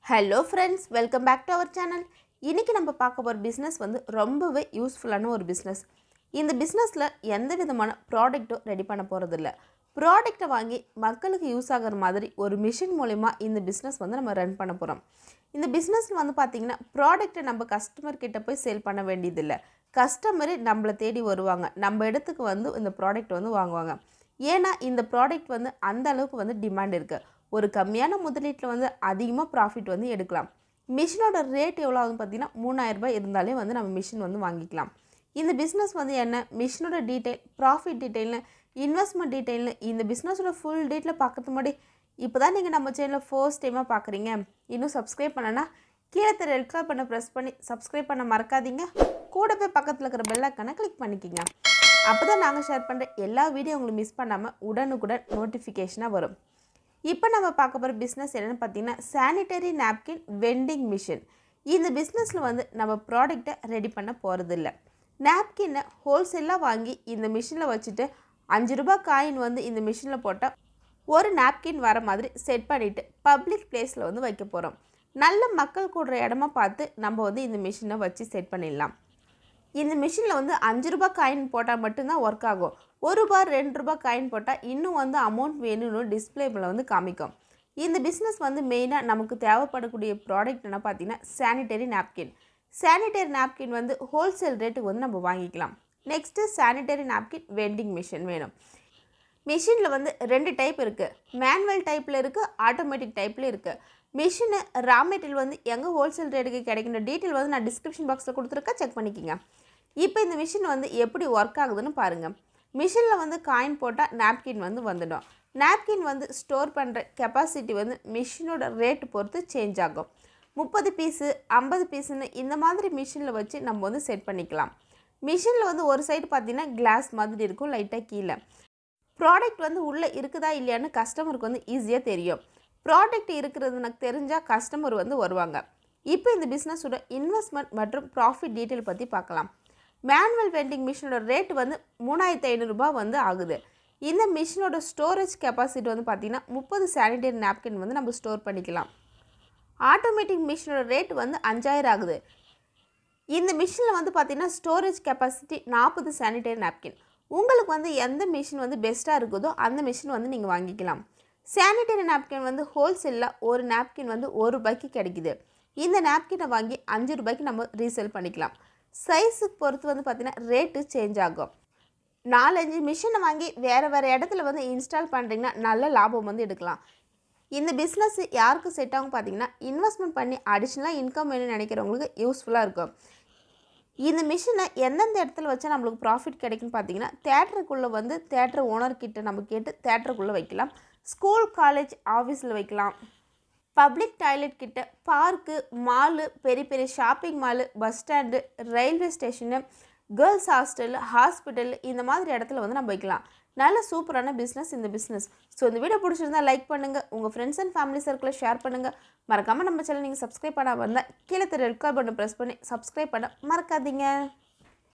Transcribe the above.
hello friends welcome back to our channel இன்றைக்கி நம்ம பார்க்க போகிற பிஸ்னஸ் வந்து ரொம்பவே யூஸ்ஃபுல்லான ஒரு பிஸ்னஸ் இந்த பிஸ்னஸில் எந்த விதமான ப்ராடக்ட்டும் ரெடி பண்ண போகிறதில்ல ப்ராடக்ட்டை வாங்கி மக்களுக்கு யூஸ் ஆகிற மாதிரி ஒரு மிஷின் மூலிமா இந்த பிஸ்னஸ் வந்து நம்ம ரன் பண்ண போகிறோம் இந்த பிஸ்னஸில் வந்து பார்த்திங்கன்னா ப்ராடக்ட்டை நம்ம கஸ்டமர் கிட்ட போய் சேல் பண்ண வேண்டியதில்லை கஸ்டமரே நம்மளை தேடி வருவாங்க நம்ம இடத்துக்கு வந்து இந்த ப்ராடக்ட் வந்து வாங்குவாங்க ஏன்னா இந்த ப்ராடக்ட் வந்து அந்த அளவுக்கு வந்து டிமாண்ட் இருக்குது ஒரு கம்மியான முதலீட்டில் வந்து அதிகமாக ப்ராஃபிட் வந்து எடுக்கலாம் மிஷினோட ரேட் எவ்வளோ ஆகுதுன்னு பார்த்தீங்கன்னா மூணாயிரம் ரூபாய் இருந்தாலே வந்து நம்ம மிஷின் வந்து வாங்கிக்கலாம் இந்த பிஸ்னஸ் வந்து என்ன மிஷினோட டீட்டெயில் ப்ராஃபிட் டீட்டெயில்னு இன்வெஸ்ட்மெண்ட் டீட்டெயில்னு இந்த பிஸ்னஸோட ஃபுல் டீட்டெயில் பார்க்கறது முன்னாடி இப்போ தான் நீங்கள் நம்ம சேனலில் ஃபர்ஸ்ட் டைமாக பார்க்குறீங்க இன்னும் சப்ஸ்கிரைப் பண்ணனா கீழே தெரிய ரெட் கலர் பண்ண ப்ரெஸ் பண்ணி சப்ஸ்கிரைப் பண்ண மறக்காதீங்க கூட போய் பக்கத்தில் இருக்கிற பெல் ஐக்கானை கிளிக் பண்ணிக்கோங்க அப்போ தான் நாங்கள் ஷேர் பண்ணுற எல்லா வீடியோ உங்களுக்கு மிஸ் பண்ணாமல் உடனுக்குடன் நோட்டிஃபிகேஷனாக வரும் இப்போ நம்ம பார்க்க போகிற பிஸ்னஸ் என்னென்னு பார்த்தீங்கன்னா சானிட்டரி நாப்கின் வெண்டிங் மிஷின் இந்த பிஸ்னஸில் வந்து நம்ம ப்ராடக்டை ரெடி பண்ண போகிறதில்ல நாப்கினை ஹோல்சேலாக வாங்கி இந்த மிஷினில் வச்சுட்டு அஞ்சு ரூபாய் காயின் வந்து இந்த மிஷினில் போட்டால் ஒரு நாப்கின் வர மாதிரி செட் பண்ணிவிட்டு பப்ளிக் பிளேஸில் வந்து வைக்க போகிறோம் நல்ல மக்கள் கூடுற இடமா பார்த்து நம்ம வந்து இந்த மிஷினை வச்சு செட் பண்ணிடலாம் இந்த மிஷினில் வந்து அஞ்சு ரூபாய் காயின் போட்டால் மட்டும்தான் ஒர்க் ஆகும் ஒரு ரூபாய் ரெண்டு ரூபாய் காயின் போட்டால் இன்னும் வந்து அமௌண்ட் வேணும்னு டிஸ்பிளேவில் வந்து காமிக்கும் இந்த பிஸ்னஸ் வந்து மெயினாக நமக்கு தேவைப்படக்கூடிய ப்ராடக்ட் என்ன பார்த்தீங்கன்னா சானிட்டரி நாப்கின் சானிட்டரி நாப்கின் வந்து ஹோல்சேல் ரேட்டுக்கு வந்து நம்ம வாங்கிக்கலாம் next sanitary napkin vending machine வேணும் மிஷினில் வந்து ரெண்டு டைப் இருக்குது மேனுவல் டைப்பில் இருக்குது ஆட்டோமேட்டிக் டைப்பில் இருக்குது மிஷினு ரா மெட்டீரியல் வந்து எங்கே ஹோல்சேல் ரேட்டுக்கு கிடைக்கின்ற டீட்டெயில் வந்து நான் டிஸ்கிரிப்ஷன் பாக்ஸில் கொடுத்துருக்கேன் செக் பண்ணிக்கோங்க இப்போ இந்த மிஷின் வந்து எப்படி ஒர்க் ஆகுதுன்னு பாருங்கள் மிஷினில் வந்து காயின் போட்டால் நாப்கின் வந்து வந்துடும் நாப்கின் வந்து ஸ்டோர் பண்ணுற கெப்பாசிட்டி வந்து மிஷினோட ரேட் பொறுத்து சேஞ்ச் ஆகும் முப்பது பீஸு ஐம்பது பீஸுன்னு இந்த மாதிரி மிஷினில் வச்சு நம்ம வந்து செட் பண்ணிக்கலாம் மிஷினில் வந்து ஒரு சைடு பார்த்தீங்கன்னா கிளாஸ் மாதிரி இருக்கும் லைட்டாக கீழே ப்ராடக்ட் வந்து உள்ளே இருக்குதா இல்லையான்னு கஸ்டமருக்கு வந்து ஈஸியாக தெரியும் ப்ராடக்ட் இருக்கிறது எனக்கு தெரிஞ்சால் கஸ்டமர் வந்து வருவாங்க இப்போ இந்த பிஸ்னஸோட இன்வெஸ்ட்மெண்ட் மற்றும் ப்ராஃபிட் டீட்டெயில் பற்றி பார்க்கலாம் மேனுவல் வெண்டிங் மிஷினோட ரேட் வந்து மூணாயிரத்து ஐநூறுரூபா வந்து ஆகுது இந்த மிஷினோட ஸ்டோரேஜ் கெப்பாசிட்டி வந்து பார்த்திங்கன்னா முப்பது சானிடரி நாப்கின் வந்து நம்ம ஸ்டோர் பண்ணிக்கலாம் ஆட்டோமேட்டிக் மிஷினோட ரேட் வந்து அஞ்சாயிரம் ஆகுது இந்த மிஷினில் வந்து பார்த்திங்கன்னா ஸ்டோரேஜ் கெப்பாசிட்டி நாற்பது சானிடரி நாப்கின் உங்களுக்கு வந்து எந்த மிஷின் வந்து பெஸ்ட்டாக இருக்குதோ அந்த மிஷின் வந்து நீங்கள் வாங்கிக்கலாம் சானிடரி நாப்கின் வந்து ஹோல்சேலில் ஒரு நாப்கின் வந்து ஒரு ரூபாய்க்கு கிடைக்குது இந்த நாப்கினை வாங்கி அஞ்சு ரூபாய்க்கு நம்ம ரீசேல் பண்ணிக்கலாம் சைஸுக்கு பொறுத்து வந்து பார்த்திங்கன்னா ரேட்டு சேஞ்ச் ஆகும் நாலஞ்சு மிஷினை வாங்கி வேறு வேறு இடத்துல வந்து இன்ஸ்டால் பண்ணுறீங்கன்னா நல்ல லாபம் வந்து எடுக்கலாம் இந்த பிஸ்னஸ் யாருக்கு செட் ஆகும் பார்த்தீங்கன்னா இன்வெஸ்ட்மெண்ட் பண்ணி அடிஷ்னலாக இன்கம் வேணும்னு நினைக்கிறவங்களுக்கு யூஸ்ஃபுல்லாக இருக்கும் இந்த மிஷினை எந்தெந்த இடத்துல வச்சா நம்மளுக்கு ப்ராஃபிட் கிடைக்குன்னு பார்த்தீங்கன்னா தேட்டருக்குள்ளே வந்து தேட்டர் ஓனர்கிட்ட நம்ம கேட்டு தேட்டருக்குள்ளே வைக்கலாம் ஸ்கூல் காலேஜ் ஆஃபீஸில் வைக்கலாம் பப்ளிக் டாய்லெட் கிட்ட பார்க்கு மாலு பெரிய பெரிய shopping mall bus stand railway station girls hostel hospital இந்த மாதிரி இடத்துல வந்து நம்ம வைக்கலாம் நல்ல சூப்பரான பிஸ்னஸ் இந்த பிஸ்னஸ் ஸோ இந்த வீடியோ பிடிச்சிருந்தா லைக் பண்ணுங்கள் உங்கள் ஃப்ரெண்ட்ஸ் அண்ட் ஃபேமிலி சர்க்கிளில் ஷேர் பண்ணுங்கள் மறக்காமல் நம்ம சேனல் நீங்கள் சப்ஸ்கிரைப் பண்ணாமல் வந்தால் கீழே தெரிய ரெட் கால் பட்டன் ப்ரெஸ் பண்ணி சப்ஸ்கிரைப் பண்ண மறக்காதீங்க